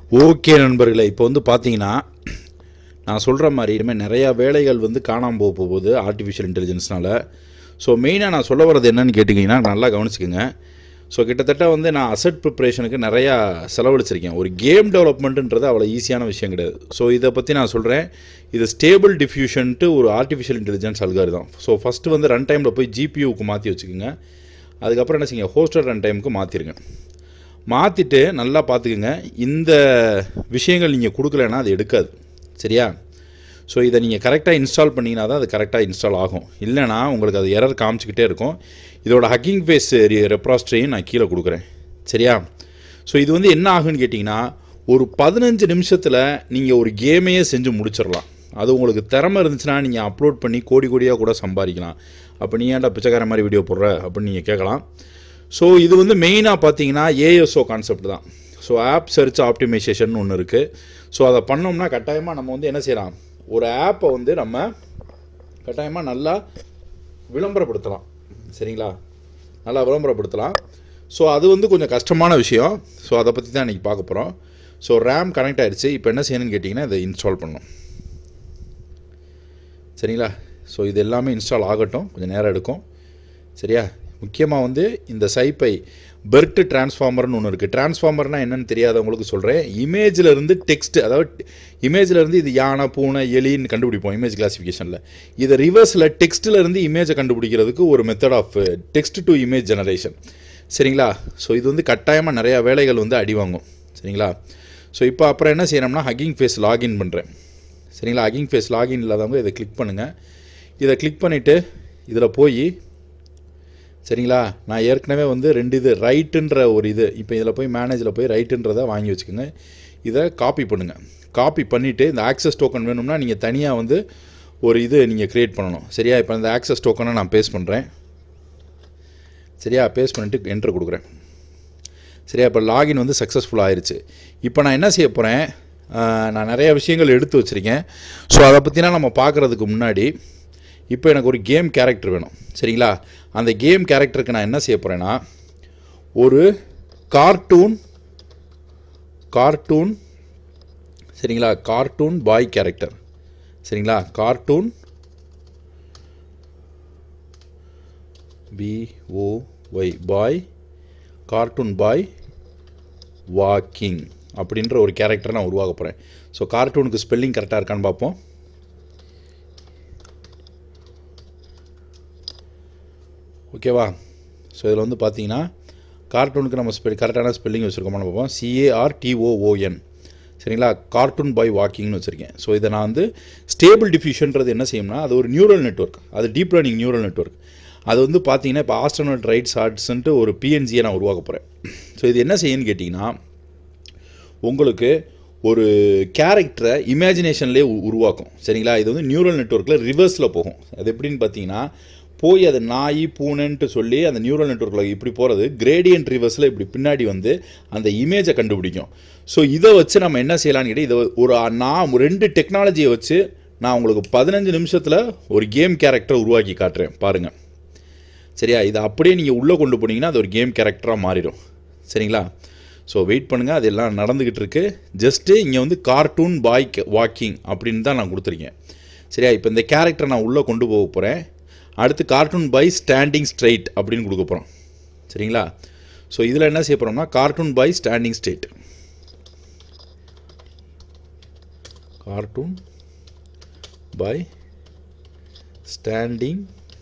okay நண்பர்களே இப்போ வந்து பார்த்தீங்கன்னா நான் சொல்கிற மாதிரி இனிமேல் நிறையா வேலைகள் வந்து காணாமல் போக போகுது ஆர்டிஃபிஷியல் இன்டெலிஜென்ஸ்னால ஸோ மெயினாக நான் சொல்ல வர்றது என்னன்னு கேட்டிங்கன்னா நல்லா கவனிச்சுக்கோங்க ஸோ கிட்டத்தட்ட வந்து நான் அசட் ப்ரிப்பரேஷனுக்கு நிறையா செலவழிச்சிருக்கேன் ஒரு கேம் டெவலப்மெண்ட்டுன்றது அவ்வளோ ஈஸியான விஷயம் கிடையாது ஸோ இதை பற்றி நான் சொல்கிறேன் இது ஸ்டேபிள் டிஃப்யூஷன்ட்டு ஒரு artificial intelligence algorithm so first வந்து ரன் டைமில் போய் ஜிபியூக்கு மாற்றி வச்சுக்கோங்க அதுக்கப்புறம் என்ன செய்யுங்க ஹோஸ்டர் ரன் டைமுக்கு மாற்றிருங்க மாற்றிட்டு நல்லா பார்த்துக்குங்க இந்த விஷயங்கள் நீங்கள் கொடுக்கலன்னா அது எடுக்காது சரியா ஸோ இதை நீங்கள் கரெக்டாக இன்ஸ்டால் பண்ணிங்கன்னா தான் அது கரெக்டாக இன்ஸ்டால் ஆகும் இல்லைனா உங்களுக்கு அது எரர் காமிச்சிக்கிட்டே இருக்கும் இதோட ஹக்கிங் ஃபேஸ் ரெப்ராஸ்ட்ரையும் நான் கீழே கொடுக்குறேன் சரியா ஸோ இது வந்து என்ன ஆகுன்னு கேட்டிங்கன்னா ஒரு பதினஞ்சு நிமிஷத்தில் நீங்கள் ஒரு கேமையே செஞ்சு முடிச்சிடலாம் அது உங்களுக்கு திறமை இருந்துச்சுன்னா நீங்கள் அப்லோட் பண்ணி கோடி கோடியாக கூட சம்பாதிக்கலாம் அப்போ நீ ஏன்டா பிச்சைக்கார மாதிரி வீடியோ போடுற அப்படின்னு நீங்கள் கேட்கலாம் ஸோ இது வந்து மெயினாக பார்த்தீங்கன்னா ஏஎஸ்ஓ கான்செப்ட் தான் ஸோ ஆப் சர்ச் ஆப்டிமைசேஷன் ஒன்று இருக்குது ஸோ அதை பண்ணோம்னா கட்டாயமாக நம்ம வந்து என்ன செய்யலாம் ஒரு ஆப்பை வந்து நம்ம கட்டாயமாக நல்லா விளம்பரப்படுத்தலாம் சரிங்களா நல்லா விளம்பரப்படுத்தலாம் ஸோ அது வந்து கொஞ்சம் கஷ்டமான விஷயம் ஸோ அதை பற்றி தான் இன்றைக்கி பார்க்க போகிறோம் ஸோ ரேம் கனெக்ட் ஆயிடுச்சு இப்போ என்ன செய்யணும்னு கேட்டிங்கன்னா இதை இன்ஸ்டால் பண்ணணும் சரிங்களா ஸோ இது எல்லாமே இன்ஸ்டால் ஆகட்டும் கொஞ்சம் நேரம் எடுக்கும் சரியா முக்கியமாக வந்து இந்த சைப்பை பெர்ட் டிரான்ஸ்ஃபார்மர்னு ஒன்று இருக்குது டிரான்ஸ்ஃபார்மர்னால் என்னன்னு தெரியாதவங்களுக்கு சொல்கிறேன் இமேஜில் இருந்து டெக்ஸ்ட் அதாவது இமேஜில் இருந்து இது யானை பூனை எலின்னு கண்டுபிடிப்போம் இமேஜ் கிளாசிஃபிகேஷனில் இதை ரிவர்ஸில் டெக்ஸ்ட்டில் இருந்து இமேஜை கண்டுபிடிக்கிறதுக்கு ஒரு method of text to image generation சரிங்களா ஸோ இது வந்து கட்டாயமாக நிறையா வேலைகள் வந்து அடி வாங்கும் சரிங்களா ஸோ இப்போ அப்புறம் என்ன செய்யணும்னா ஹக்கிங் ஃபேஸ் லாகின் பண்ணுறேன் சரிங்களா ஹக்கிங் ஃபேஸ் லாகின் இல்லாதவங்க இதை கிளிக் பண்ணுங்கள் இதை கிளிக் பண்ணிவிட்டு இதில் போய் சரிங்களா நான் ஏற்கனவே வந்து ரெண்டு இது ரைட்டுன்ற ஒரு இது இப்போ இதில் போய் மேனேஜில் போய் ரைட்டுன்றதை வாங்கி வச்சுக்கோங்க இதை காப்பி பண்ணுங்கள் காப்பி பண்ணிவிட்டு இந்த ஆக்சஸ் டோக்கன் வேணும்னா நீங்கள் தனியாக வந்து ஒரு இது நீங்கள் க்ரியேட் பண்ணணும் சரியா இப்போ இந்த ஆக்சஸ் டோக்கனை நான் பேஸ் பண்ணுறேன் சரியா பேஸ் பண்ணிவிட்டு என்ட்ரு கொடுக்குறேன் சரியா இப்போ லாகின் வந்து சக்ஸஸ்ஃபுல் ஆயிருச்சு இப்போ நான் என்ன செய்ய போகிறேன் நான் நிறைய விஷயங்கள் எடுத்து வச்சுருக்கேன் ஸோ அதை பற்றினா நம்ம பார்க்குறதுக்கு முன்னாடி இப்போ எனக்கு ஒரு கேம் கேரக்டர் வேணும் சரிங்களா அந்த கேம் கேரக்டருக்கு நான் என்ன செய்ய போகிறேன்னா ஒரு கார்ட்டூன் கார்ட்டூன் சரிங்களா கார்ட்டூன் பாய் கேரக்டர் சரிங்களா cartoon B O Y boy cartoon boy walking அப்படின்ற ஒரு கேரக்டர் நான் உருவாக்க போகிறேன் ஸோ கார்ட்டூனுக்கு ஸ்பெல்லிங் கரெக்டாக இருக்கான்னு பார்ப்போம் ஓகேவா ஸோ இதில் வந்து பார்த்தீங்கன்னா கார்ட்டூனுக்கு நம்ம ஸ்பெல் கரெக்டான ஸ்பெல்லிங் வச்சுருக்கோம்னு பார்ப்போம் சிஏஆர்டிஓஓஎன் சரிங்களா கார்ட்டூன் பாய் வாக்கிங்னு வச்சுருக்கேன் ஸோ இதை நான் வந்து ஸ்டேபிள் டிஃப்யூஷன்றது என்ன செய்யும்னா அது ஒரு நியூரல் நெட்ஒர்க் அது டீப் லேர்னிங் நியூரல் நெட்ஒர்க் அது வந்து பார்த்தீங்கன்னா இப்போ ஆஸ்ட்ரோனட் ரைட்ஸ் ஆர்ட்ஸ்ன்ட்டு ஒரு பிஎன்ஜியை நான் உருவாக்க போகிறேன் ஸோ இது என்ன செய்யுன்னு கேட்டிங்கன்னா உங்களுக்கு ஒரு கேரக்டரை இமேஜினேஷன்லேயே உருவாக்கும் சரிங்களா இது வந்து நியூரல் நெட்ஒர்க்கில் ரிவர்ஸில் போகும் அது எப்படின்னு பார்த்தீங்கன்னா போய் அது நாய் பூனைன்ட்டு சொல்லி அந்த நியூரல் நெட்ஒர்க்கில் இப்படி போகிறது கிரேடியன்ட் ரிவர்ஸில் இப்படி பின்னாடி வந்து அந்த இமேஜை கண்டுபிடிக்கும் ஸோ இதை வச்சு நம்ம என்ன செய்யலாம்னு கேட்டால் இதை ஒரு நான் ரெண்டு டெக்னாலஜியை வச்சு நான் உங்களுக்கு பதினஞ்சு நிமிஷத்தில் ஒரு கேம் கேரக்டரை உருவாக்கி காட்டுறேன் பாருங்கள் சரியா இதை அப்படியே நீங்கள் உள்ளே கொண்டு போனீங்கன்னா அது ஒரு கேம் கேரக்டராக மாறிடும் சரிங்களா ஸோ வெயிட் பண்ணுங்கள் அதெல்லாம் நடந்துக்கிட்டு இருக்கு ஜஸ்ட்டு இங்கே வந்து கார்ட்டூன் பாய் வாக்கிங் அப்படின்னு தான் நான் கொடுத்துருக்கேன் சரியா இப்போ இந்த கேரக்டரை நான் உள்ளே கொண்டு போக போகிறேன் அடுத்து கார்ட்டூன் பை ஸ்டாண்டிங் ஸ்ட்ரைட் அப்படின்னு கொடுக்க போகிறோம் சரிங்களா ஸோ இதில் என்ன செய்ய போகிறோம்னா cartoon boy standing straight cartoon boy standing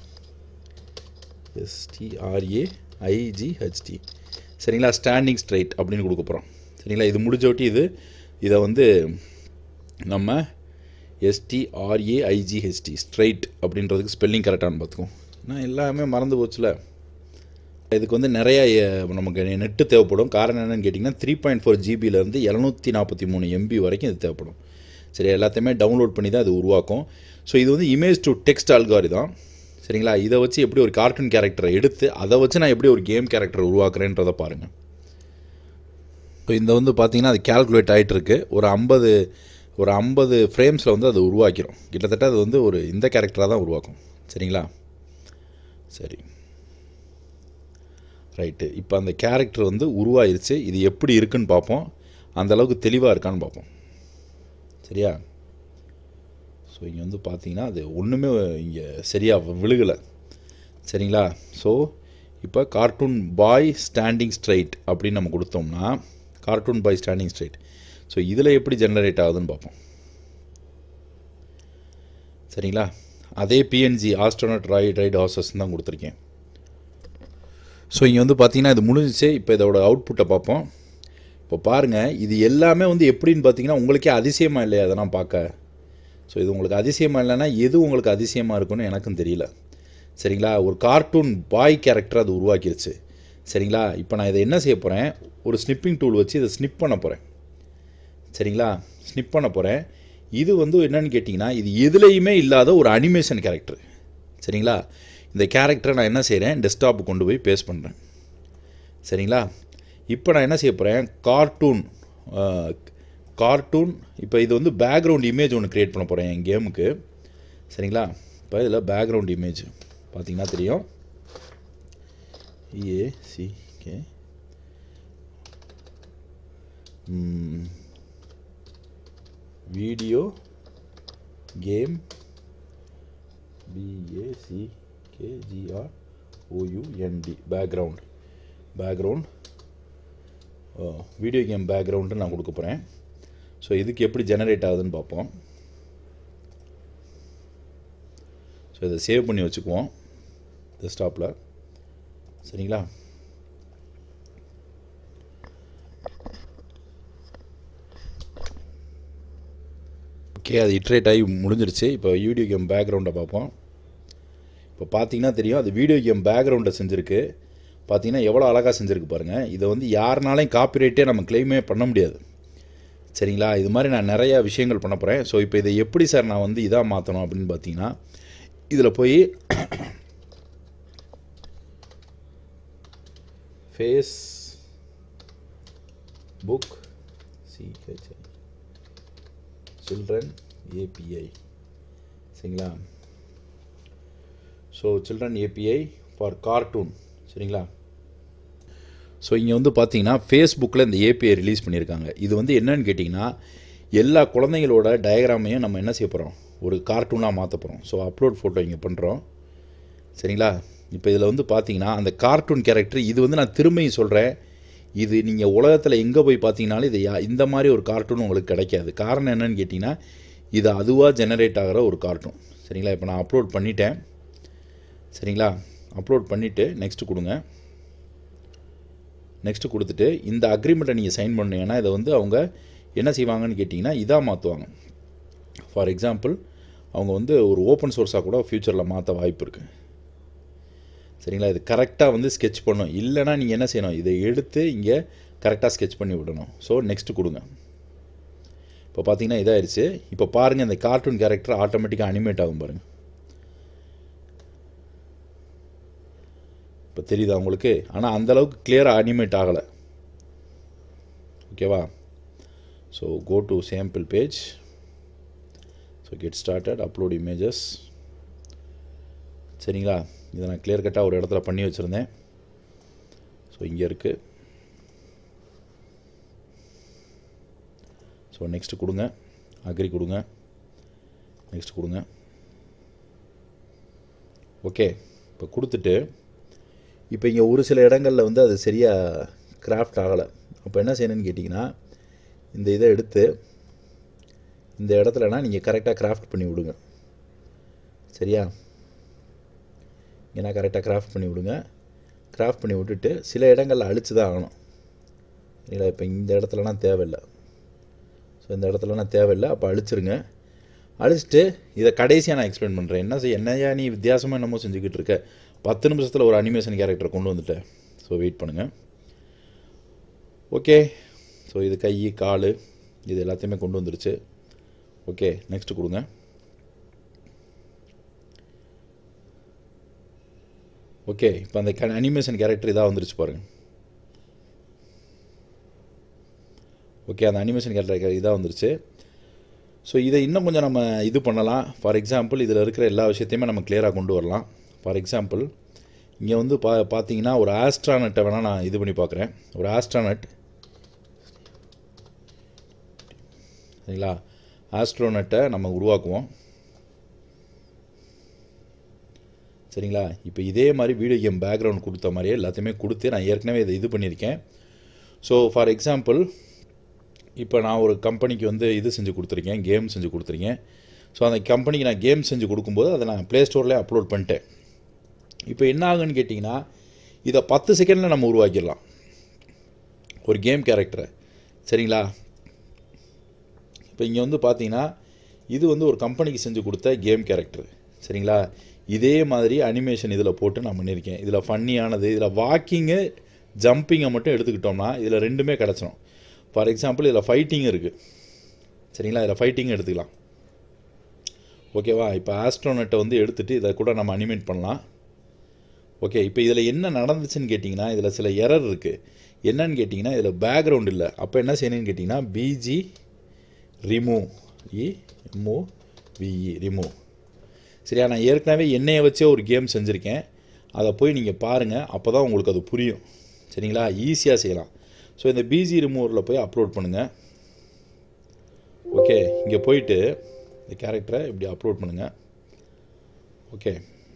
S T R A I G H T சரிங்களா ஸ்டாண்டிங் ஸ்ட்ரைட் அப்படின்னு கொடுக்க போகிறோம் சரிங்களா இது முடிஞ்ச இது இதை வந்து நம்ம எஸ்டிஆர்ஏஐஜிஹெச்டி ஸ்ட்ரைட் அப்படின்றதுக்கு ஸ்பெல்லிங் கரெக்டானு பார்த்துக்கோம் ஏன்னா எல்லாமே மறந்து போச்சுல இதுக்கு வந்து நிறைய நமக்கு நெட்டு தேவைப்படும் காரணம் என்னென்னு கேட்டிங்கன்னா த்ரீ பாயிண்ட் ஃபோர் ஜிபியிலேருந்து எழுநூற்றி நாற்பத்தி மூணு எம்பி வரைக்கும் இது தேவைப்படும் சரி எல்லாத்தையுமே டவுன்லோட் பண்ணி தான் அது உருவாக்கும் ஸோ இது வந்து இமேஜ் டு டெக்ஸ்ட் ஆல்காரி தான் சரிங்களா இதை வச்சு எப்படி ஒரு கார்ட்டூன் கேரக்டரை எடுத்து அதை வச்சு நான் எப்படி ஒரு கேம் கேரக்டர் உருவாக்குறேன்றதை பாருங்கள் ஸோ இந்த வந்து பார்த்தீங்கன்னா அது கேல்குலேட் ஆகிட்டு இருக்கு ஒரு ஐம்பது ஒரு ஐம்பது ஃப்ரேம்ஸில் வந்து அது உருவாக்கிடும் கிட்டத்தட்ட அது வந்து ஒரு இந்த கேரக்டராக தான் உருவாக்கும் சரிங்களா சரி ரைட்டு இப்போ அந்த கேரக்டர் வந்து உருவாயிருச்சு இது எப்படி இருக்குன்னு பார்ப்போம் அந்த அளவுக்கு தெளிவாக இருக்கான்னு பார்ப்போம் சரியா ஸோ இங்கே வந்து பார்த்தீங்கன்னா அது ஒன்றுமே இங்கே சரியாக விழுகலை சரிங்களா ஸோ இப்போ கார்ட்டூன் பாய் ஸ்டாண்டிங் ஸ்ட்ரைட் அப்படின்னு நம்ம கொடுத்தோம்னா cartoon boy standing straight so இதில் எப்படி ஜெனரேட் ஆகுதுன்னு பார்ப்போம் சரிங்களா அதே PNG astronaut ride ride horses தான் கொடுத்துருக்கேன் ஸோ இங்கே வந்து பார்த்தீங்கன்னா இது முடிஞ்சிச்சு இப்போ இதோட அவுட்புட்டை பார்ப்போம் இப்போ பாருங்கள் இது எல்லாமே வந்து எப்படின்னு பார்த்தீங்கன்னா உங்களுக்கே அதிசயமாக இல்லையா அதெல்லாம் பார்க்க ஸோ இது உங்களுக்கு அதிசயமாக இல்லைன்னா எது உங்களுக்கு அதிசயமாக இருக்குன்னு எனக்கும் தெரியல சரிங்களா ஒரு கார்ட்டூன் பாய் கேரக்டர் அது உருவாக்கிருச்சு சரிங்களா இப்போ நான் இதை என்ன செய்ய போகிறேன் ஒரு ஸ்னிப்பிங் டூல் வச்சு இதை ஸ்னிப் பண்ண போகிறேன் சரிங்களா ஸ்னிப் பண்ண போகிறேன் இது வந்து என்னன்னு கேட்டிங்கன்னா இது எதுலேயுமே இல்லாத ஒரு அனிமேஷன் கேரக்டர் சரிங்களா இந்த கேரக்டரை நான் என்ன செய்கிறேன் டெஸ்க்டாப்பு கொண்டு போய் பேஸ்ட் பண்ணுறேன் சரிங்களா இப்போ நான் என்ன செய்ய போகிறேன் கார்ட்டூன் கார்ட்டூன் இப்போ இது வந்து பேக்ரவுண்ட் இமேஜ் ஒன்று க்ரியேட் பண்ண போகிறேன் என் கேமுக்கு சரிங்களா இப்போ இதில் பேக்ரவுண்ட் இமேஜ் பார்த்தீங்கன்னா தெரியும் A C K video game B A C K G R O U N D background background video game background நான் கொடுக்க போகிறேன் ஸோ இதுக்கு எப்படி ஜெனரேட் ஆகுதுன்னு பார்ப்போம் ஸோ இதை சேவ் பண்ணி வச்சுக்குவோம் டெஸ்க்டாப்பில் சரிங்களா ஓகே அது இட்ரேட் ஆகி முடிஞ்சிருச்சு இப்போ வீடியோ கேம் பேக்ரவுண்டை பார்ப்போம் இப்போ பார்த்தீங்கன்னா தெரியும் அது வீடியோ கேம் பேக்ரவுண்டை செஞ்சுருக்கு பார்த்தீங்கன்னா எவ்வளோ அழகாக செஞ்சுருக்கு பாருங்கள் இதை வந்து யாருனாலையும் காப்பிரைட்டே நம்ம கிளைமே பண்ண முடியாது சரிங்களா இது மாதிரி நான் நிறையா விஷயங்கள் பண்ண போகிறேன் ஸோ இப்போ இதை எப்படி சார் நான் வந்து இதாக மாற்றணும் அப்படின்னு பார்த்தீங்கன்னா இதில் போய் Facebook C H I children API சரிங்களா so children API for cartoon சரிங்களா ஸோ இங்கே வந்து பார்த்தீங்கன்னா ஃபேஸ்புக்கில் இந்த ஏபிஐ ரிலீஸ் பண்ணியிருக்காங்க இது வந்து என்னன்னு கேட்டிங்கன்னா எல்லா குழந்தைங்களோட டயக்ராமையும் நம்ம என்ன செய்ய போகிறோம் ஒரு கார்ட்டூனாக மாற்ற போகிறோம் ஸோ அப்லோட் ஃபோட்டோ இங்கே பண்ணுறோம் சரிங்களா இப்போ இதில் வந்து பார்த்தீங்கன்னா அந்த கார்ட்டூன் கேரக்டர் இது வந்து நான் திரும்பியும் சொல்கிறேன் இது நீங்கள் உலகத்தில் எங்கே போய் பார்த்தீங்கனாலும் இது யா- இந்த மாதிரி ஒரு கார்ட்டூன் உங்களுக்கு கிடைக்காது காரணம் என்னன்னு கேட்டிங்கன்னா இது அதுவாக ஜெனரேட் ஆகிற ஒரு கார்ட்டூன் சரிங்களா இப்போ நான் அப்லோட் பண்ணிட்டேன் சரிங்களா அப்லோட் பண்ணிவிட்டு நெக்ஸ்ட்டு கொடுங்க நெக்ஸ்ட்டு கொடுத்துட்டு இந்த அக்ரிமெண்ட்டை நீங்கள் சைன் பண்ணீங்கன்னா இதை வந்து அவங்க என்ன செய்வாங்கன்னு கேட்டிங்கன்னா இதாக மாற்றுவாங்க ஃபார் எக்ஸாம்பிள் அவங்க வந்து ஒரு ஓப்பன் சோர்ஸாக கூட ஃப்யூச்சரில் மாற்ற வாய்ப்பு இருக்குது சரிங்களா இது கரெக்டாக வந்து ஸ்கெட்ச் பண்ணும் இல்லைன்னா நீங்கள் என்ன செய்யணும் இதை எடுத்து இங்கே கரெக்டாக ஸ்கெட்ச் பண்ணி விடணும் ஸோ நெக்ஸ்ட்டு கொடுங்க இப்போ பார்த்தீங்கன்னா இதாயிருச்சு இப்போ பாருங்கள் இந்த கார்ட்டூன் கேரக்டர் ஆட்டோமேட்டிக்காக அனிமேட் ஆகும் பாருங்கள் இப்போ தெரியுதா உங்களுக்கு ஆனால் அந்தளவுக்கு கிளியராக அனிமேட் ஆகலை ஓகேவா so go to sample page so get started upload images சரிங்களா இதை நான் கிளியர் கட்டாக ஒரு இடத்துல பண்ணி வச்சுருந்தேன் ஸோ இங்கே இருக்குது ஸோ நெக்ஸ்ட்டு கொடுங்க அக்ரி கொடுங்க நெக்ஸ்ட் கொடுங்க ஓகே இப்போ கொடுத்துட்டு இப்போ இங்கே ஒரு சில இடங்களில் வந்து அது சரியாக கிராஃப்ட் ஆகலை அப்போ என்ன செய்யணும்னு கேட்டிங்கன்னா இந்த இதை எடுத்து இந்த இடத்துலனா நீங்கள் கரெக்டாக கிராஃப்ட் பண்ணி விடுங்க சரியா ஏன்னா கரெக்டாக கிராஃப்ட் பண்ணி விடுங்க கிராஃப்ட் பண்ணி விட்டுட்டு சில இடங்களில் அழிச்சு தான் ஆகணும் இல்லை இப்போ இந்த இடத்துலலாம் தேவையில்லை ஸோ இந்த இடத்துலலாம் தேவையில்லை அப்போ அழிச்சிருங்க அழிச்சிட்டு இதை கடைசியாக நான் எக்ஸ்பிளைன் பண்ணுறேன் என்ன செய்ய என்னையா நீ வித்தியாசமாக என்னமோ செஞ்சுக்கிட்டு இருக்க பத்து நிமிஷத்தில் ஒரு அனிமேஷன் கேரக்டரை கொண்டு வந்துட்டேன் ஸோ வெயிட் பண்ணுங்கள் ஓகே ஸோ இது கை கால் இது எல்லாத்தையுமே கொண்டு வந்துருச்சு ஓகே நெக்ஸ்ட் கொடுங்க ஓகே இப்போ அந்த அனிமேஷன் கேரக்டர் இதாக வந்துருச்சு பாருங்க ஓகே அந்த அனிமேஷன் கேரக்டர் இதாக வந்துருச்சு ஸோ இதை இன்னும் கொஞ்சம் நம்ம இது பண்ணலாம் ஃபார் எக்ஸாம்பிள் இதில் இருக்கிற எல்லா விஷயத்தையுமே நம்ம கிளியராக கொண்டு வரலாம் ஃபார் எக்ஸாம்பிள் இங்கே வந்து பா பார்த்தீங்கன்னா ஒரு ஆஸ்ட்ரானட்டை வேணால் நான் இது பண்ணி பார்க்குறேன் ஒரு ஆஸ்ட்ரானட் சரிங்களா ஆஸ்ட்ரோனட்டை நம்ம உருவாக்குவோம் சரிங்களா இப்போ இதே மாதிரி வீடியோ கேம் பேக்ரவுண்ட் கொடுத்த மாதிரியே எல்லாத்தையுமே கொடுத்து நான் ஏற்கனவே இதை இது பண்ணியிருக்கேன் ஸோ ஃபார் எக்ஸாம்பிள் இப்போ நான் ஒரு கம்பெனிக்கு வந்து இது செஞ்சு கொடுத்துருக்கேன் கேம் செஞ்சு கொடுத்துருக்கேன் ஸோ அந்த கம்பெனிக்கு நான் கேம் செஞ்சு கொடுக்கும்போது அதை நான் ப்ளே ஸ்டோர்லேயே அப்லோட் பண்ணிட்டேன் இப்போ என்ன ஆகுன்னு கேட்டிங்கன்னா இதை பத்து செகண்டில் நம்ம உருவாக்கிடலாம் ஒரு கேம் கேரக்டரை சரிங்களா இப்போ இங்கே வந்து பார்த்தீங்கன்னா இது வந்து ஒரு கம்பெனிக்கு செஞ்சு கொடுத்த கேம் கேரக்டர் சரிங்களா இதே மாதிரி அனிமேஷன் இதில் போட்டு நான் பண்ணியிருக்கேன் இதில் ஃபன்னியானது இதில் வாக்கிங்கு ஜம்பிங்கை மட்டும் எடுத்துக்கிட்டோம்னா இதில் ரெண்டுமே கிடச்சிரும் ஃபார் எக்ஸாம்பிள் இதில் ஃபைட்டிங் இருக்குது சரிங்களா இதில் ஃபைட்டிங் எடுத்துக்கலாம் ஓகேவா இப்போ ஆஸ்ட்ரோனட்டை வந்து எடுத்துகிட்டு இதை கூட நம்ம அனிமேட் பண்ணலாம் ஓகே இப்போ இதில் என்ன நடந்துச்சுன்னு கேட்டிங்கன்னா இதில் சில எரர் இருக்குது என்னன்னு கேட்டிங்கன்னா இதில் பேக்ரவுண்ட் இல்லை அப்போ என்ன செய்யணும்னு கேட்டிங்கன்னா BG remove E M O V E remove சரியா நான் ஏற்கனவே என்னையை வச்சே ஒரு கேம் செஞ்சுருக்கேன் அதை போய் நீங்கள் பாருங்கள் அப்போ தான் உங்களுக்கு அது புரியும் சரிங்களா ஈஸியாக செய்யலாம் ஸோ இந்த பிஜி ரிமூவரில் போய் அப்லோட் பண்ணுங்கள் ஓகே இங்கே போயிட்டு இந்த கேரக்டரை இப்படி அப்லோட் பண்ணுங்கள் ஓகே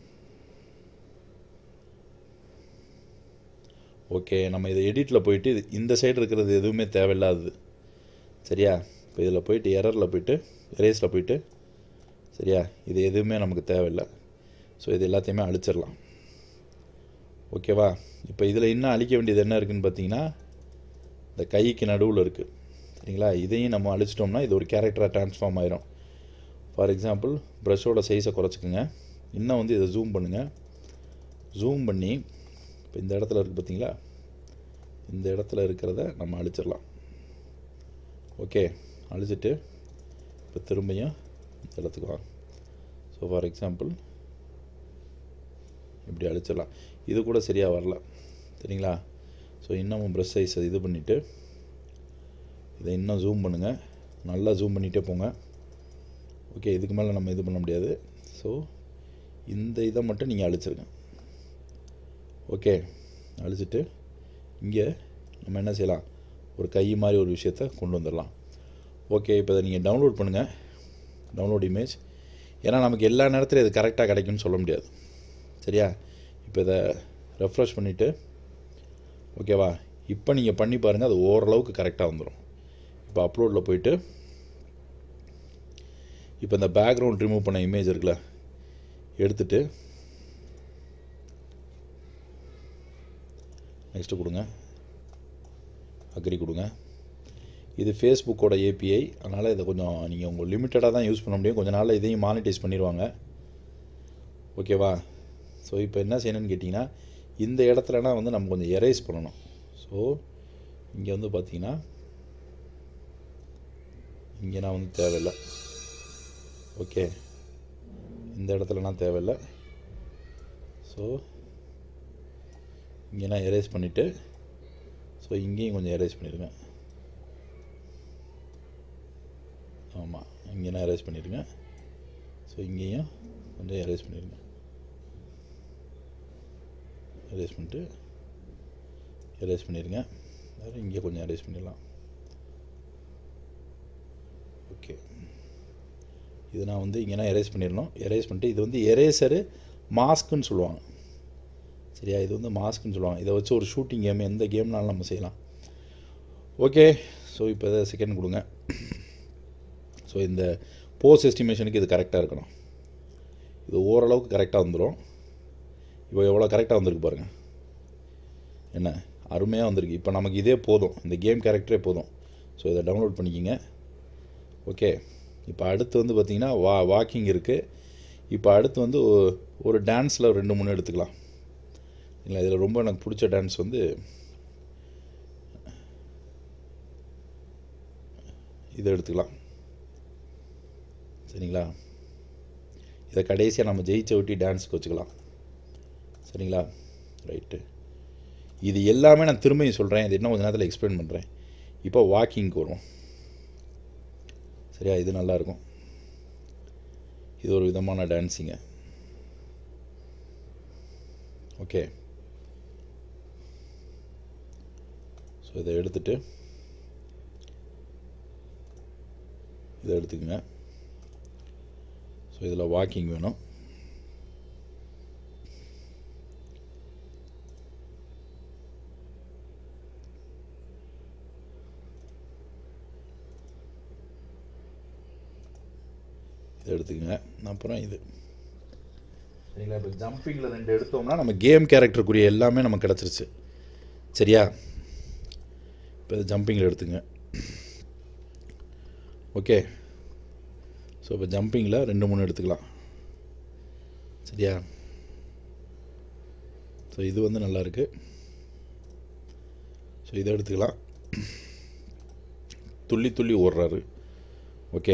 ஓகே நம்ம இதை எடிட்டில் போயிட்டு இது- இந்த சைடு இருக்கிறது எதுவுமே தேவையில்லாதது சரியா இப்போ இதில் போயிட்டு எரரில் போயிட்டு எரேஸில் போயிட்டு சரியா இது எதுவுமே நமக்கு தேவையில்லை ஸோ இது எல்லாத்தையுமே அழிச்சிடலாம் ஓகேவா இப்போ இதில் இன்னும் அழிக்க வேண்டியது என்ன இருக்குன்னு பார்த்தீங்கன்னா இந்த கைக்கு நடுவில் இருக்குது சரிங்களா இதையும் நம்ம அழிச்சிட்டோம்னா இது ஒரு கேரக்டராக ட்ரான்ஸ்ஃபார்ம் ஆயிரும் ஃபார் எக்ஸாம்பிள் ப்ரஷோட சைஸை குறைச்சிக்கோங்க இன்னும் வந்து இதை ஜூம் பண்ணுங்கள் ஜூம் பண்ணி இப்போ இந்த இடத்துல இருக்குது பார்த்தீங்களா இந்த இடத்துல இருக்கிறத நம்ம அழிச்சிடலாம் ஓகே அழிச்சிட்டு இப்போ திரும்பியும் இந்த இடத்துக்கு வாங்க ஸோ ஃபார் எக்ஸாம்பிள் இப்படி அழிச்சிடலாம் இது கூட சரியாக வரல சரிங்களா ஸோ இன்னமும் ப்ரெஷ் சைஸ் இது பண்ணிவிட்டு இதை இன்னும் ஜூம் பண்ணுங்கள் நல்லா ஜூம் பண்ணிகிட்டே போங்க ஓகே இதுக்கு மேலே நம்ம இது பண்ண முடியாது ஸோ இந்த இதை மட்டும் நீங்கள் அழிச்சிருங்க ஓகே அழிச்சிட்டு இங்கே நம்ம என்ன செய்யலாம் ஒரு கை மாதிரி ஒரு விஷயத்த கொண்டு வந்துடலாம் ஓகே இப்போ இதை நீங்கள் டவுன்லோட் பண்ணுங்கள் டவுன்லோட் இமேஜ் ஏன்னா நமக்கு எல்லா நேரத்திலும் இது கரெக்டாக கிடைக்கும்னு சொல்ல முடியாது சரியா இப்போ இதை ரெஃப்ரெஷ் பண்ணிவிட்டு ஓகேவா இப்போ நீங்கள் பண்ணி பாருங்கள் அது ஓரளவுக்கு கரெக்டாக வந்துடும் இப்போ அப்லோடில் போயிட்டு இப்போ இந்த பேக்ரவுண்ட் ரிமூவ் பண்ண இமேஜ் இருக்குல்ல எடுத்துட்டு நெக்ஸ்ட்டு கொடுங்க அக்ரி கொடுங்க இது ஃபேஸ்புக்கோட ஏபிஐ அதனால் இதை கொஞ்சம் நீங்கள் உங்கள் லிமிட்டடாக தான் யூஸ் பண்ண முடியும் கொஞ்ச நாளில் இதையும் மானிட்டைஸ் பண்ணிடுவாங்க ஓகேவா ஸோ இப்போ என்ன செய்யணும்னு கேட்டிங்கன்னா இந்த இடத்துலனா வந்து நம்ம கொஞ்சம் எரேஸ் பண்ணணும் ஸோ இங்கே வந்து பார்த்தீங்கன்னா இங்கே நான் வந்து தேவையில்லை ஓகே இந்த இடத்துலனா தேவையில்லை ஸோ இங்கே நான் எரேஸ் பண்ணிவிட்டு ஸோ இங்கேயும் கொஞ்சம் எரேஸ் பண்ணிடுங்க ஆமாம் இங்கே நான் எரேஸ் பண்ணிடுங்க ஸோ இங்கேயும் கொஞ்சம் எரேஸ் பண்ணிடுங்க எரேஸ் பண்ணிட்டு எரேஸ் பண்ணிடுங்க அப்புறம் இங்கே கொஞ்சம் எரேஸ் பண்ணிடலாம் ஓகே இது நான் வந்து இங்கே நான் எரேஸ் பண்ணிடணும் எரேஸ் பண்ணிட்டு இது வந்து எரேசரு மாஸ்க்குன்னு சொல்லுவாங்க சரியா இது வந்து மாஸ்க்குன்னு சொல்லுவாங்க இதை வச்சு ஒரு ஷூட்டிங் கேம் எந்த கேம்னாலும் நம்ம செய்யலாம் ஓகே ஸோ இப்போ இதை செகண்ட் கொடுங்க ஸோ இந்த போஸ்ட் எஸ்டிமேஷனுக்கு இது கரெக்டாக இருக்கணும் இது ஓரளவுக்கு கரெக்டாக வந்துடும் இப்போ எவ்வளோ கரெக்டாக வந்திருக்கு பாருங்கள் என்ன அருமையாக வந்திருக்கு இப்போ நமக்கு இதே போதும் இந்த கேம் கேரக்டரே போதும் ஸோ இதை டவுன்லோட் பண்ணிக்கிங்க ஓகே இப்போ அடுத்து வந்து பார்த்திங்கன்னா வா வாக்கிங் இருக்குது இப்போ அடுத்து வந்து ஒ- ஒரு டான்ஸில் ரெண்டு மூணு எடுத்துக்கலாம் இல்லை இதில் ரொம்ப எனக்கு பிடிச்ச டான்ஸ் வந்து இதை எடுத்துக்கலாம் சரிங்களா இதை கடைசியாக நம்ம ஜெயிச்ச ஒட்டி டான்ஸுக்கு வச்சுக்கலாம் சரிங்களா ரைட்டு இது எல்லாமே நான் திரும்பியும் சொல்கிறேன் இது இன்னும் கொஞ்ச நேரத்தில் எக்ஸ்பிளைன் பண்ணுறேன் இப்போ வாக்கிங்க்கு வருவோம் சரியா இது நல்லா இருக்கும் இது ஒரு விதமான டான்ஸிங்க ஓகே ஸோ இதை எடுத்துட்டு இதை எடுத்துக்கங்க ஸோ இதில் வாக்கிங் வேணும் இதை எடுத்துக்கங்க அப்புறம் இது சரிங்களா இப்போ ஜம்பிங்கில் ரெண்டு எடுத்தோம்னா நம்ம கேம் கேரக்டருக்குரிய எல்லாமே நமக்கு கிடச்சிருச்சு சரியா இப்போ இது ஜம்பிங்கில் எடுத்துங்க ஓகே ஸோ இப்போ ஜம்பிங்கில் ரெண்டு மூணு எடுத்துக்கலாம் சரியா ஸோ இது வந்து நல்லா இருக்கு ஸோ இதை எடுத்துக்கலாம் துள்ளி துள்ளி ஓடுறாரு ஓகே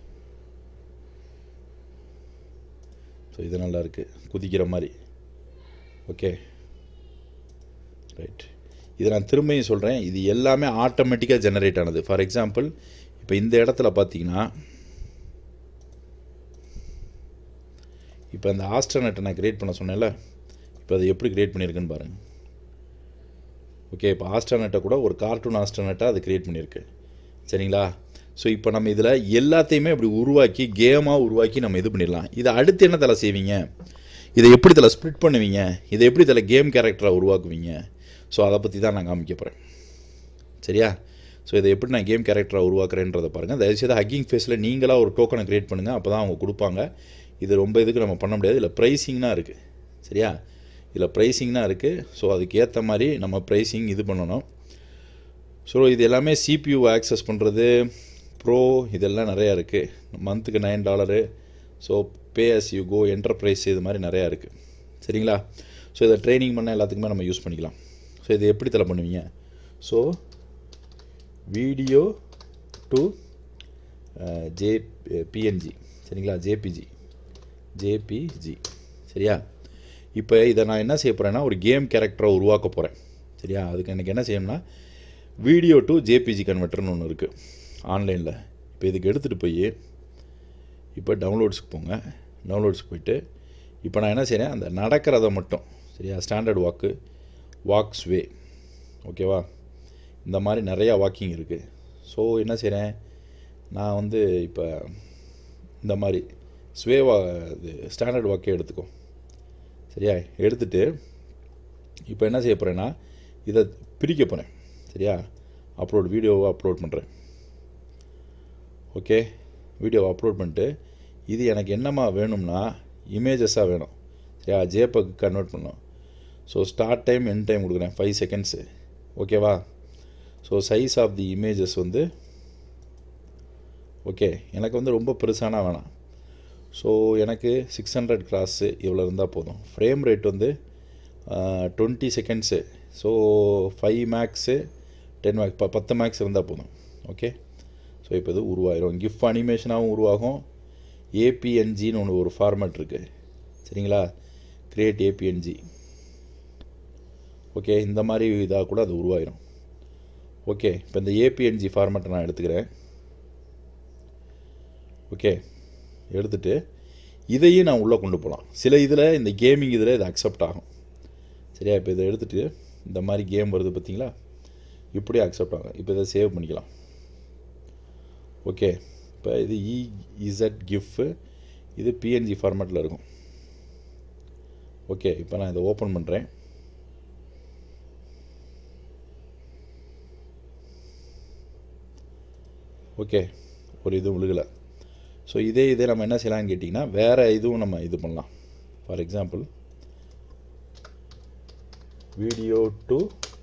ஸோ இது நல்லா இருக்கு குதிக்கிற மாதிரி ஓகே ரைட் இதை நான் திரும்பியும் சொல்கிறேன் இது எல்லாமே ஆட்டோமேட்டிக்காக ஜெனரேட் ஆனது ஃபார் எக்ஸாம்பிள் இப்போ இந்த இடத்துல பார்த்தீங்கன்னா இப்போ அந்த ஆஸ்ட்ரனட்டை நான் கிரியேட் பண்ண சொன்னேன்ல இப்போ அதை எப்படி கிரியேட் பண்ணியிருக்குன்னு பாருங்கள் ஓகே இப்போ ஆஸ்ட்ரனட்டை கூட ஒரு கார்ட்டூன் ஆஸ்ட்ரனட்டாக அது கிரியேட் பண்ணியிருக்கு சரிங்களா ஸோ இப்போ நம்ம இதில் எல்லாத்தையுமே இப்படி உருவாக்கி கேமாக உருவாக்கி நம்ம இது பண்ணிடலாம் இதை அடுத்து என்ன தலை செய்வீங்க இதை எப்படி தலை ஸ்ப்ளிட் பண்ணுவீங்க இதை எப்படி தலை கேம் கேரக்டராக உருவாக்குவீங்க ஸோ அதை பற்றி தான் நான் காமிக்க போகிறேன் சரியா ஸோ இதை எப்படி நான் கேம் கேரக்டராக உருவாக்குறேன்றதை பாருங்கள் தயவுசெய்து ஹக்கிங் ஃபேஸில் நீங்களாக ஒரு டோக்கனை க்ரியேட் பண்ணுங்கள் அப்போ தான் அவங்க கொடுப்பாங்க இது ரொம்ப இதுக்கு நம்ம பண்ண முடியாது இதில் ப்ரைஸிங்னா இருக்குது சரியா இதில் ப்ரைஸிங்னா இருக்குது ஸோ அதுக்கு ஏற்ற மாதிரி நம்ம ப்ரைஸிங் இது பண்ணணும் ஸோ இது எல்லாமே சிபியூ ஆக்சஸ் பண்ணுறது ப்ரோ இதெல்லாம் நிறையா இருக்குது மந்த்துக்கு nine dollar so pay as you go enterprise இது மாதிரி நிறையா இருக்குது சரிங்களா ஸோ இதை ட்ரைனிங் பண்ண எல்லாத்துக்குமே நம்ம யூஸ் பண்ணிக்கலாம் ஸோ இதை எப்படி தலை பண்ணுவீங்க so video to J PNG சரிங்களா ஜேபிஜி ஜேபிஜி சரியா இப்போ இதை நான் என்ன செய்ய போகிறேன்னா ஒரு கேம் கேரக்டரை உருவாக்க போகிறேன் சரியா அதுக்கு எனக்கு என்ன செய்யணும்னா வீடியோ டு ஜேபிஜி கன்வெர்ட்டர்னு ஒன்று இருக்குது ஆன்லைனில் இப்போ இதுக்கு எடுத்துகிட்டு போய் இப்போ டவுன்லோட்ஸுக்கு போங்க டவுன்லோட்ஸ்க்கு போயிட்டு இப்போ நான் என்ன செய்கிறேன் அந்த நடக்கிறத மட்டும் சரியா ஸ்டாண்டர்ட் வாக்கு வாக்ஸ் வே ஓகேவா இந்த மாதிரி நிறையா வாக்கிங் இருக்குது ஸோ என்ன செய்கிறேன் நான் வந்து இப்போ இந்த மாதிரி ஸ்வேவா இது ஸ்டாண்டர்ட் வாக்கே எடுத்துக்கோ சரியா எடுத்துட்டு இப்போ என்ன செய்ய போகிறேன்னா இதை பிரிக்க போகிறேன் சரியா அப்லோட் வீடியோவை அப்லோட் பண்ணுறேன் ஓகே வீடியோவை அப்லோட் பண்ணிட்டு இது எனக்கு என்னம்மா வேணும்னா இமேஜஸாக வேணும் சரியா ஜேபக் கன்வெர்ட் பண்ணணும் so start time end time கொடுக்குறேன் ஃபைவ் செகண்ட்ஸு ஓகேவா so size of the images வந்து ஓகே எனக்கு வந்து ரொம்ப பெருசானா வேணாம் ஸோ எனக்கு சிக்ஸ் ஹண்ட்ரட் கிராஸு இவ்வளோ இருந்தால் போதும் ஃப்ரேம் ரேட் வந்து twenty seconds so five max ten max ப பத்து மேக்ஸ் இருந்தால் போதும் ஓகே ஸோ இப்போ இது உருவாயிரும் கிஃப் அனிமேஷனாகவும் உருவாகும் ஏபிஎன்ஜின்னு ஒன்று ஒரு ஃபார்மேட் இருக்குது சரிங்களா கிரியேட் ஏபிஎன்ஜி ஓகே இந்த மாதிரி இதாக கூட அது உருவாயிரும் ஓகே இப்போ இந்த ஏபிஎன்ஜி ஃபார்மேட்டை நான் எடுத்துக்கிறேன் ஓகே எடுத்துட்டு இதையும் நான் உள்ளே கொண்டு போகலாம் சில இதில் இந்த கேமிங் இதில் இது அக்செப்ட் ஆகும் சரியா இப்போ இதை எடுத்துகிட்டு இந்த மாதிரி கேம் வருது பார்த்தீங்களா இப்படி அக்செப்ட் ஆகும் இப்போ இதை சேவ் பண்ணிக்கலாம் ஓகே இப்போ இது இஇசட் கிஃப்ட் இது பிஎன்ஜி ஃபார்மேட்டில் இருக்கும் ஓகே இப்போ நான் இதை ஓப்பன் பண்ணுறேன் ஓகே ஒரு இது விழுகலை ஸோ இதே இதே நம்ம என்ன செய்யலாம்னு கேட்டிங்கன்னா வேறு இதுவும் நம்ம இது பண்ணலாம் for example video to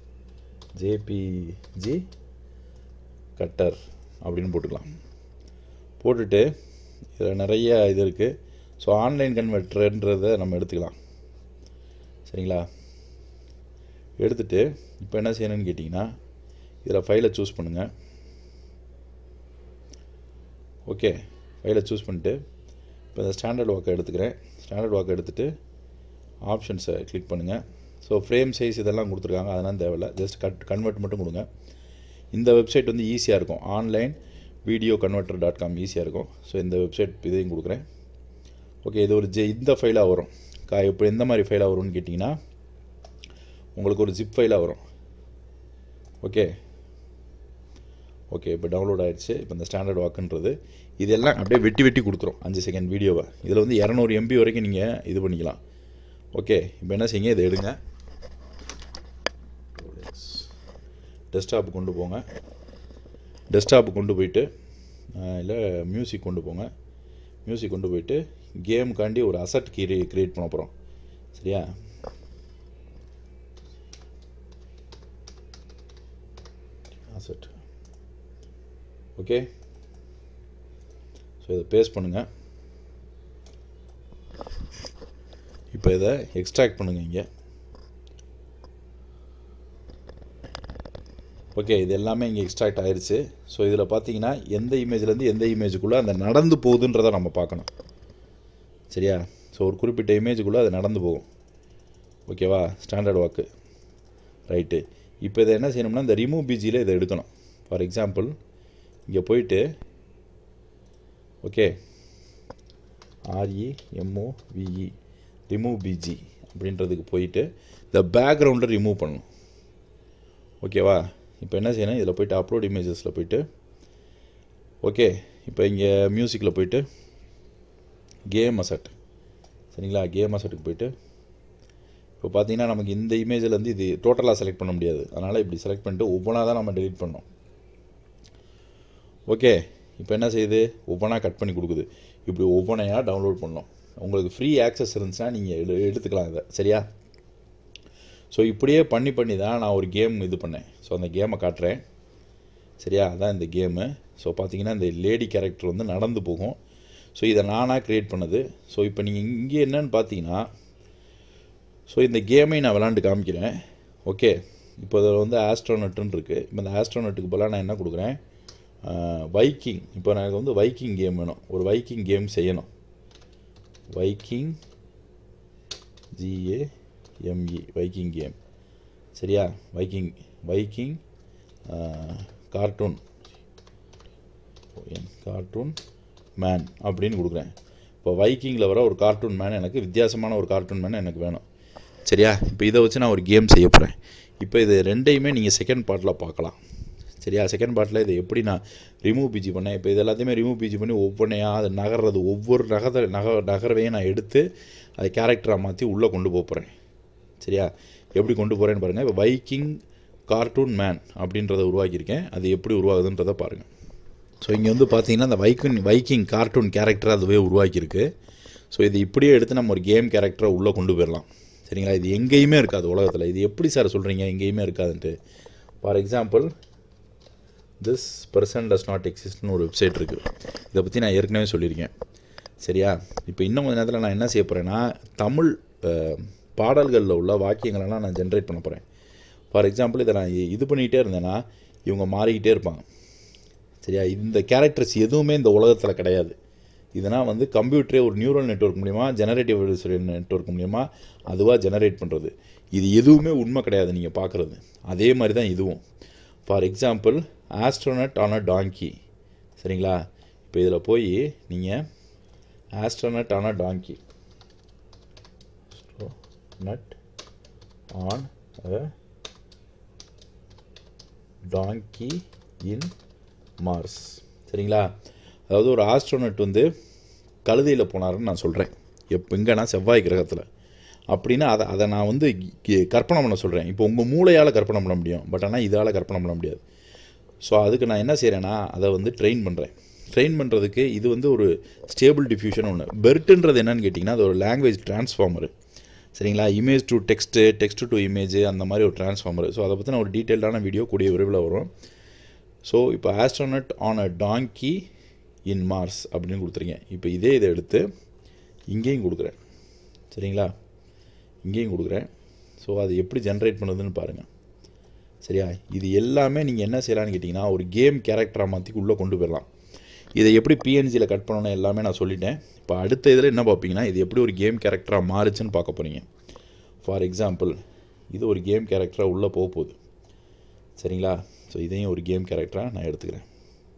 JPG cutter அப்படின்னு போட்டுக்கலாம் போட்டுட்டு இதில் நிறைய இது இருக்குது ஸோ ஆன்லைன் கன்வெர்ட்டர்ன்றதை நம்ம எடுத்துக்கலாம் சரிங்களா எடுத்துட்டு இப்போ என்ன செய்யணும்னு கேட்டிங்கன்னா இதில் ஃபைலை சூஸ் பண்ணுங்கள் ஓகே ஃபைலை சூஸ் பண்ணிட்டு இப்போ இந்த ஸ்டாண்டர்ட் வாக்கை எடுத்துக்கிறேன் ஸ்டாண்டர்ட் வாக்கை எடுத்துகிட்டு ஆப்ஷன்ஸை கிளிக் பண்ணுங்கள் ஸோ ஃப்ரேம் சைஸ் இதெல்லாம் கொடுத்துருக்காங்க அதெல்லாம் தேவையில்ல ஜஸ்ட் கட் கன்வெர்ட் மட்டும் கொடுங்க இந்த வெப்சைட் வந்து ஈஸியாக இருக்கும் online video converter dot com ஈஸியாக இருக்கும் ஸோ இந்த வெப்சைட் இதையும் கொடுக்குறேன் ஓகே இது ஒரு ஜெ இந்த ஃபைலாக வரும் கா இப்போ எந்த மாதிரி ஃபைலாக வரும்னு கேட்டிங்கன்னா உங்களுக்கு ஒரு ஜிப் ஃபைலாக வரும் ஓகே ஓகே இப்போ டவுன்லோட் ஆயிடுச்சு இப்போ இந்த ஸ்டாண்டர்ட் வாக்குன்றது இதெல்லாம் அப்படியே வெட்டி வெட்டி கொடுத்துரும் அஞ்சு செகண்ட் வீடியோவை இதில் வந்து இரநூறு எம்பி வரைக்கும் நீங்கள் இது பண்ணிக்கலாம் ஓகே இப்போ என்ன செய்யுங்க இதை எடுங்க டெஸ்க்டாப் கொண்டு போங்க டெஸ்க்டாப் கொண்டு போயிட்டு இல்லை மியூசிக் கொண்டு போங்க மியூசிக் கொண்டு போயிட்டு கேமுக்காண்டி ஒரு அசட் கீரி க்ரியேட் பண்ண போகிறோம் சரியா அசட் ஓகே ஸோ இதை பேஸ்ட் பண்ணுங்கள் இப்போ இதை எக்ஸ்ட்ராக்ட் பண்ணுங்கள் இங்கே ஓகே இது எல்லாமே இங்கே எக்ஸ்ட்ராக்ட் ஆயிடுச்சு ஸோ இதில் பார்த்தீங்கன்னா எந்த இமேஜ்லேருந்து எந்த இமேஜுக்குள்ளே அந்த நடந்து போகுதுன்றதை நம்ம பார்க்கணும் சரியா ஸோ ஒரு குறிப்பிட்ட இமேஜுக்குள்ளே அது நடந்து போகும் ஓகேவா ஸ்டாண்டர்ட் வாக்கு ரைட்டு இப்போ இதை என்ன செய்யணும்னா இந்த ரிமூவ் பிஜியில் இதை எடுக்கணும் ஃபார் எக்ஸாம்பிள் இங்கே போயிட்டு okay R E M O V E remove BG அப்படின்றதுக்கு போயிட்டு இந்த பேக்ரவுண்டை ரிமூவ் பண்ணணும் ஓகேவா இப்போ என்ன செய்யணும் இதில் போயிட்டு அப்லோட் இமேஜஸில் போயிட்டு ஓகே இப்போ இங்கே மியூசிக்கில் போயிட்டு கேம் அசட் சரிங்களா கேம் அசட்டுக்கு போயிட்டு இப்போ பார்த்தீங்கன்னா நமக்கு இந்த இமேஜில் வந்து இது டோட்டலாக செலக்ட் பண்ண முடியாது அதனால் இப்படி செலக்ட் பண்ணிட்டு ஒவ்வொன்றா தான் நம்ம டெலிட் பண்ணோம் ஓகே இப்போ என்ன செய்யுது ஒவ்வொன்றா கட் பண்ணி கொடுக்குது இப்படி ஒவ்வொன்றையாக டவுன்லோட் பண்ணோம் உங்களுக்கு ஃப்ரீ ஆக்சஸ் இருந்துச்சுன்னா நீங்கள் எடு எடுத்துக்கலாம் இதை சரியா ஸோ இப்படியே பண்ணி பண்ணி தான் நான் ஒரு கேம் இது பண்ணேன் ஸோ அந்த கேமை காட்டுறேன் சரியா அதான் இந்த கேமு ஸோ பார்த்தீங்கன்னா இந்த லேடி கேரக்டர் வந்து நடந்து போகும் ஸோ இதை நானாக க்ரியேட் பண்ணது ஸோ இப்போ நீங்கள் இங்கே என்னன்னு பார்த்தீங்கன்னா ஸோ இந்த கேமை நான் விளாண்டு காமிக்கிறேன் ஓகே இப்போ இதில் வந்து ஆஸ்ட்ரோனட்டுன்னு இருக்குது இப்போ இந்த ஆஸ்ட்ரோனட்டுக்கு பதிலாக நான் என்ன கொடுக்குறேன் வைக்கிங் இப்போ எனக்கு வந்து வைக்கிங் கேம் வேணும் ஒரு வைக்கிங் கேம் செய்யணும் Viking G A M E Viking game சரியா Viking Viking cartoon cartoon man அப்படின்னு கொடுக்குறேன் இப்போ வைக்கிங்கில் வர ஒரு கார்ட்டூன் மேன் எனக்கு வித்தியாசமான ஒரு கார்ட்டூன் மேன் எனக்கு வேணும் சரியா இப்போ இதை வச்சு நான் ஒரு கேம் செய்ய போகிறேன் இப்போ இது ரெண்டையுமே நீங்கள் செகண்ட் பார்ட்டில் பார்க்கலாம் சரியா செகண்ட் பார்ட்டில் இதை எப்படி நான் ரிமூவ் பிஜி பண்ணேன் இப்போ இது எல்லாத்தையுமே ரிமூவ் பிஜி பண்ணி ஒவ்வொன்றையாக அது நகர்றது ஒவ்வொரு நகர நக நகரவையும் நான் எடுத்து அதை கேரக்டராக மாற்றி உள்ளே கொண்டு போக போகிறேன் சரியா எப்படி கொண்டு போகிறேன்னு பாருங்கள் இப்போ வைக்கிங் கார்ட்டூன் மேன் அப்படின்றத உருவாக்கியிருக்கேன் அது எப்படி உருவாகுதுன்றதை பாருங்கள் ஸோ இங்கே வந்து பார்த்தீங்கன்னா அந்த வைக்கிங் வைக்கிங் கார்ட்டூன் கேரக்டர் அதுவே உருவாக்கியிருக்கு ஸோ இது இப்படியே எடுத்து நம்ம ஒரு கேம் கேரக்டரை உள்ளே கொண்டு போயிடலாம் சரிங்களா இது எங்கேயுமே இருக்காது உலகத்தில் இது எப்படி சார் சொல்கிறீங்க எங்கேயுமே இருக்காதுன்ட்டு for example this person does not எக்ஸிஸ்ட்னு ஒரு வெப்சைட் இருக்குது இதை பற்றி நான் ஏற்கனவே சொல்லியிருக்கேன் சரியா இப்போ இன்னும் கொஞ்ச நேரத்தில் நான் என்ன செய்ய போகிறேன்னா தமிழ் அஹ், பாடல்களில் உள்ள வாக்கியங்களெல்லாம் நான் ஜென்ரேட் பண்ண போகிறேன் ஃபார் எக்ஸாம்பிள் இதை நான் இ- இது பண்ணிக்கிட்டே இருந்தேன்னா இவங்க மாறிக்கிட்டே இருப்பாங்க சரியா இந்த கேரக்டர்ஸ் எதுவுமே இந்த உலகத்தில் கிடையாது இதனால் வந்து கம்ப்யூட்டரே ஒரு நியூரல் நெட்வொர்க் மூலிமா ஜெனரேட்டிவ் நெட்வொர்க் மூலிமா அதுவாக ஜெனரேட் பண்ணுறது இது எதுவுமே உண்மை கிடையாது நீங்கள் பார்க்குறது அதே மாதிரி தான் இதுவும் for example astronaut on a donkey சரிங்களா இப்போ இதில் போய் நீங்கள் astronaut on a donkey not on a donkey in Mars சரிங்களா அதாவது ஒரு ஆஸ்ட்ரோனட் வந்து கழுதையில் போனாருன்னு நான் சொல்கிறேன் எப்போ எங்கன்னா செவ்வாய் கிரகத்தில் அப்படின்னா அதை அதை நான் வந்து கி- கற்பனை பண்ண சொல்கிறேன் இப்போ உங்கள் மூளையால் கற்பனை பண்ண முடியும் பட் ஆனால் இதால் கற்பனை பண்ண முடியாது ஸோ அதுக்கு நான் என்ன செய்கிறேன்னா அதை வந்து ட்ரெயின் பண்ணுறேன் ட்ரெயின் பண்ணுறதுக்கு இது வந்து ஒரு ஸ்டேபிள் டிஃப்யூஷன் ஒன்று பெர்ட்டுன்றது என்னன்னு கேட்டிங்கன்னா அது ஒரு லாங்குவேஜ் ட்ரான்ஸ்ஃபார்மர் சரிங்களா image to text text to image அந்த மாதிரி ஒரு ட்ரான்ஸ்ஃபார்மர் ஸோ அதை பற்றின ஒரு டீட்டெயில்டான வீடியோ கூடிய விரைவில் வரும் ஸோ இப்போ astronaut on a donkey in Mars அப்படின்னு கொடுத்துருங்க இப்போ இதே இதை எடுத்து இங்கேயும் கொடுக்குறேன் சரிங்களா இங்கேயும் கொடுக்குறேன் ஸோ அது எப்படி ஜென்ரேட் பண்ணுதுன்னு பாருங்கள் சரியா இது எல்லாமே நீங்கள் என்ன செய்யலாம்னு கேட்டிங்கன்னா ஒரு கேம் கேரக்டராக மாற்றி உள்ளே கொண்டு போயிடலாம் இதை எப்படி பிஎன்ஜியில் கட் பண்ணணும் எல்லாமே நான் சொல்லிட்டேன் இப்போ அடுத்த இதில் என்ன பார்ப்பீங்கன்னா இது எப்படி ஒரு கேம் கேரக்டராக மாறுச்சுன்னு பார்க்க போகிறீங்க ஃபார் எக்ஸாம்பிள் இது ஒரு கேம் கேரக்டராக உள்ளே போக போகுது சரிங்களா ஸோ இதையும் ஒரு கேம் கேரக்டராக நான் எடுத்துக்கிறேன்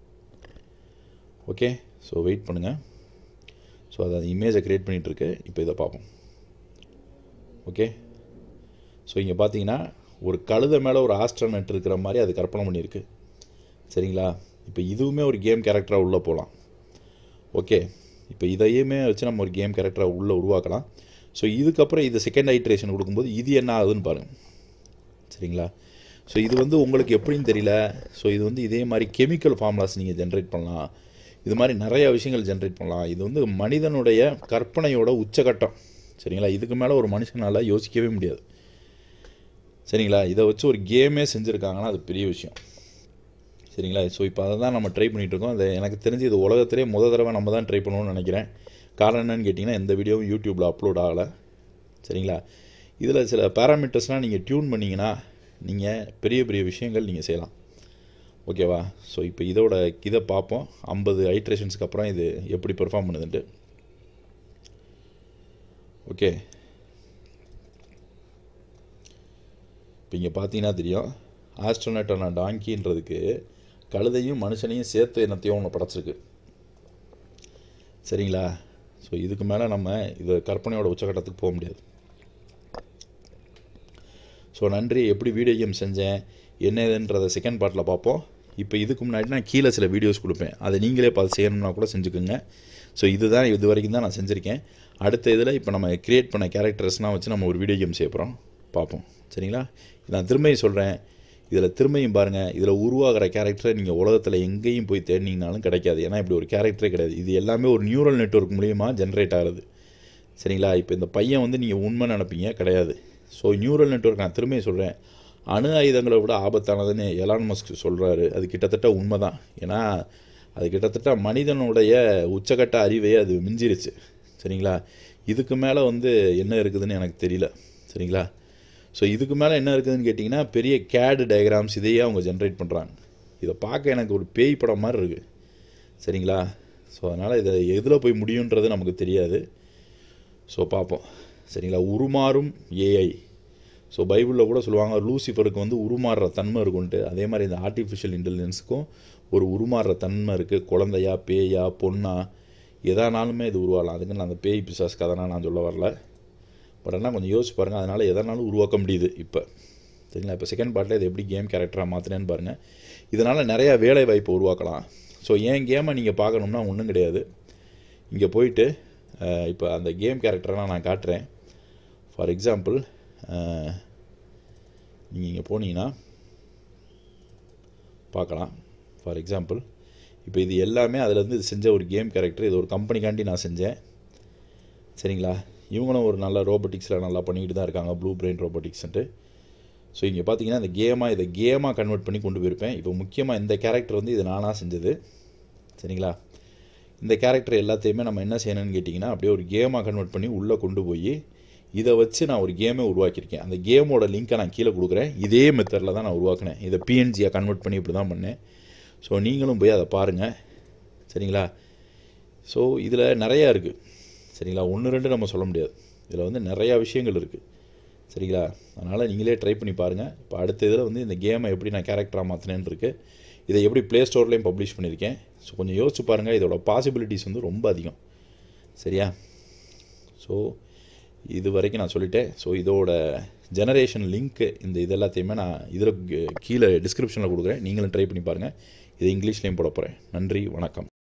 ஓகே ஸோ வெயிட் பண்ணுங்கள் ஸோ அதை இமேஜை க்ரியேட் பண்ணிகிட்ருக்கு இப்போ இதை பார்ப்போம் ஓகே ஸோ இங்கே பார்த்தீங்கன்னா ஒரு கழுதை மேலே ஒரு ஆஸ்ட்ரோனட் இருக்கிற மாதிரி அது கற்பனை பண்ணியிருக்கு சரிங்களா இப்போ இதுவுமே ஒரு கேம் கேரக்டராக உள்ளே போகலாம் ஓகே இப்போ இதையுமே வச்சு நம்ம ஒரு கேம் கேரக்டரை உள்ளே உருவாக்கலாம் ஸோ இதுக்கப்புறம் இது செகண்ட் ஐட்ரேஷன் கொடுக்கும்போது இது என்ன ஆகுதுன்னு பாருங்கள் சரிங்களா ஸோ இது வந்து உங்களுக்கு எப்படின்னு தெரியல ஸோ இது வந்து இதே மாதிரி கெமிக்கல் ஃபார்முலாஸ் நீங்கள் ஜென்ரேட் பண்ணலாம் இது மாதிரி நிறைய விஷயங்கள் ஜென்ரேட் பண்ணலாம் இது வந்து மனிதனுடைய கற்பனையோட உச்சகட்டம் சரிங்களா இதுக்கு மேலே ஒரு மனுஷனால் யோசிக்கவே முடியாது சரிங்களா இதை வச்சு ஒரு கேமே செஞ்சுருக்காங்கன்னா அது பெரிய விஷயம் சரிங்களா ஸோ இப்போ அதை தான் நம்ம ட்ரை பண்ணிகிட்டு இருக்கோம் அது எனக்கு தெரிஞ்சு இது உலகத்திலே முத தடவை நம்ம தான் ட்ரை பண்ணணும்னு நினைக்கிறேன் காரணம் என்னன்னு கேட்டிங்கன்னா எந்த வீடியோவும் யூடியூப்பில் அப்லோட் ஆகலை சரிங்களா இதில் சில பேராமீட்டர்ஸ்லாம் நீங்கள் டியூன் பண்ணிங்கன்னா நீங்கள் பெரிய பெரிய விஷயங்கள் நீங்கள் செய்யலாம் ஓகேவா ஸோ இப்போ இதோட இதை பார்ப்போம் ஐம்பது ஐட்ரேஷன்ஸ்க்கு அப்புறம் இது எப்படி பெர்ஃபார்ம் பண்ணுதுன்ட்டு ஓகே இப்போ இங்கே பார்த்தீங்கன்னா தெரியும் ஆஸ்ட்ரோனட்டான டாங்கின்றதுக்கு கழுதையும் மனுஷனையும் சேர்த்து என்னத்தையும் ஒன்று படைச்சிருக்கு சரிங்களா ஸோ இதுக்கு மேலே நம்ம இது கற்பனையோட உச்சகட்டத்துக்கு போக முடியாது ஸோ நன்றி எப்படி வீடியோ கேம் செஞ்சேன் என்ன ஏதுன்றதை செகண்ட் பார்ட்டில் பார்ப்போம் இப்போ இதுக்கு முன்னாடி நான் கீழே சில வீடியோஸ் கொடுப்பேன் அதை நீங்களே பார்த்து செய்யணும்னா கூட செஞ்சுக்கோங்க ஸோ இதுதான் இது வரைக்கும் தான் நான் செஞ்சுருக்கேன் அடுத்த இதில் இப்போ நம்ம கிரியேட் பண்ண கேரக்டர்ஸ்லாம் வச்சு நம்ம ஒரு வீடியோ கேம் செய்ய போகிறோம் பார்ப்போம் சரிங்களா நான் திரும்பியும் சொல்கிறேன் இதில் திரும்பியும் பாருங்கள் இதில் உருவாகிற கேரக்டரை நீங்கள் உலகத்தில் எங்கேயும் போய் தேடினீங்கனாலும் கிடைக்காது ஏன்னா இப்படி ஒரு கேரக்டரே கிடையாது இது எல்லாமே ஒரு நியூரல் நெட்வொர்க் மூலியமாக ஜென்ரேட் ஆகுது சரிங்களா இப்போ இந்த பையன் வந்து நீங்கள் உண்மை நினைப்பீங்க கிடையாது ஸோ நியூரல் நெட்வொர்க் நான் திரும்பியும் சொல்கிறேன் அணு ஆயுதங்களை விட ஆபத்தானதுன்னு எலான் மஸ்க் சொல்கிறாரு அது கிட்டத்தட்ட உண்மை தான் ஏன்னா அது கிட்டத்தட்ட மனிதனுடைய உச்சக்கட்ட அறிவையே அது மிஞ்சிருச்சு சரிங்களா இதுக்கு மேலே வந்து என்ன இருக்குதுன்னு எனக்கு தெரியல சரிங்களா ஸோ இதுக்கு மேலே என்ன இருக்குதுன்னு கேட்டிங்கன்னா பெரிய கேடு டயக்ராம்ஸ் இதையே அவங்க ஜென்ரேட் பண்ணுறாங்க இதை பார்க்க எனக்கு ஒரு பேய் படம் மாதிரி இருக்குது சரிங்களா ஸோ அதனால் இதை எதில் போய் முடியுன்றது நமக்கு தெரியாது ஸோ பார்ப்போம் சரிங்களா உருமாறும் ஏஐ ஸோ பைபிளில் கூட சொல்லுவாங்க லூசிஃபருக்கு வந்து உருமாறுற தன்மை இருக்குன்ட்டு அதே மாதிரி இந்த ஆர்டிஃபிஷியல் இன்டெலிஜென்ஸுக்கும் ஒரு உருமாறுற தன்மை இருக்குது குழந்தையா பேயா பொண்ணா எதானாலுமே இது உருவாகலாம் அதுக்கு நான் அந்த பேய் பிசாஸ் கதைனா நான் சொல்ல வரல பட் ஆனால் கொஞ்சம் யோசிச்சு பாருங்கள் அதனால் எதனாலும் உருவாக்க முடியுது இப்போ சரிங்களா இப்போ செகண்ட் பார்ட்டில் இது எப்படி கேம் கேரக்டராக மாற்றினேன்னு பாருங்கள் இதனால் நிறையா வேலை வாய்ப்பு உருவாக்கலாம் ஸோ ஏன் கேமை நீங்கள் பார்க்கணும்னா ஒன்றும் கிடையாது இங்கே போயிட்டு இப்போ அந்த கேம் கேரக்டரெலாம் நான் காட்டுறேன் ஃபார் எக்ஸாம்பிள் நீங்கள் இங்கே போனீங்கன்னா பார்க்கலாம் ஃபார் எக்ஸாம்பிள் இப்போ இது எல்லாமே அதுலேருந்து இது செஞ்ச ஒரு கேம் கேரக்டர் இது ஒரு கம்பெனிக்காண்டி நான் செஞ்சேன் சரிங்களா இவங்களும் ஒரு நல்ல ரோபோட்டிக்ஸில் நல்லா பண்ணிக்கிட்டு தான் இருக்காங்க ப்ளூ பிரெயின் ரோபோட்டிக்ஸ்ன்ட்டு ஸோ இங்கே பார்த்தீங்கன்னா இந்த கேமாக இதை கேமாக கன்வெர்ட் பண்ணி கொண்டு போயிருப்பேன் இப்போ முக்கியமாக இந்த கேரக்டர் வந்து இது நானாக செஞ்சது சரிங்களா இந்த கேரக்டர் எல்லாத்தையுமே நம்ம என்ன செய்யணும்னு கேட்டிங்கன்னா அப்படியே ஒரு கேமாக கன்வெர்ட் பண்ணி உள்ளே கொண்டு போய் இதை வச்சு நான் ஒரு கேமே உருவாக்கியிருக்கேன் அந்த கேமோட லிங்க்கை நான் கீழே கொடுக்குறேன் இதே மெத்தடில் தான் நான் உருவாக்கினேன் இதை பிஎன்ஜியாக கன்வெர்ட் பண்ணி இப்படி தான் பண்ணேன் ஸோ நீங்களும் போய் அதை பாருங்கள் சரிங்களா ஸோ இதில் நிறையா இருக்குது சரிங்களா ஒன்று ரெண்டு நம்ம சொல்ல முடியாது இதில் வந்து நிறையா விஷயங்கள் இருக்குது சரிங்களா அதனால் நீங்களே ட்ரை பண்ணி பாருங்கள் இப்போ அடுத்த இதில் வந்து இந்த கேமை எப்படி நான் கேரக்டராக மாற்றினேன்னு இருக்குது இதை எப்படி ப்ளே ஸ்டோர்லேயும் பப்ளிஷ் பண்ணியிருக்கேன் ஸோ கொஞ்சம் யோசிச்சு பாருங்கள் இதோட பாசிபிலிட்டிஸ் வந்து ரொம்ப அதிகம் சரியா ஸோ இது வரைக்கும் நான் சொல்லிட்டேன் ஸோ இதோட ஜெனரேஷன் லிங்க்கு இந்த இது எல்லாத்தையுமே நான் இதில் கீழே டிஸ்கிரிப்ஷனில் கொடுக்குறேன் நீங்களும் ட்ரை பண்ணி பாருங்கள் இதை இங்கிலீஷ்லேயும் போட போகிறேன் நன்றி வணக்கம்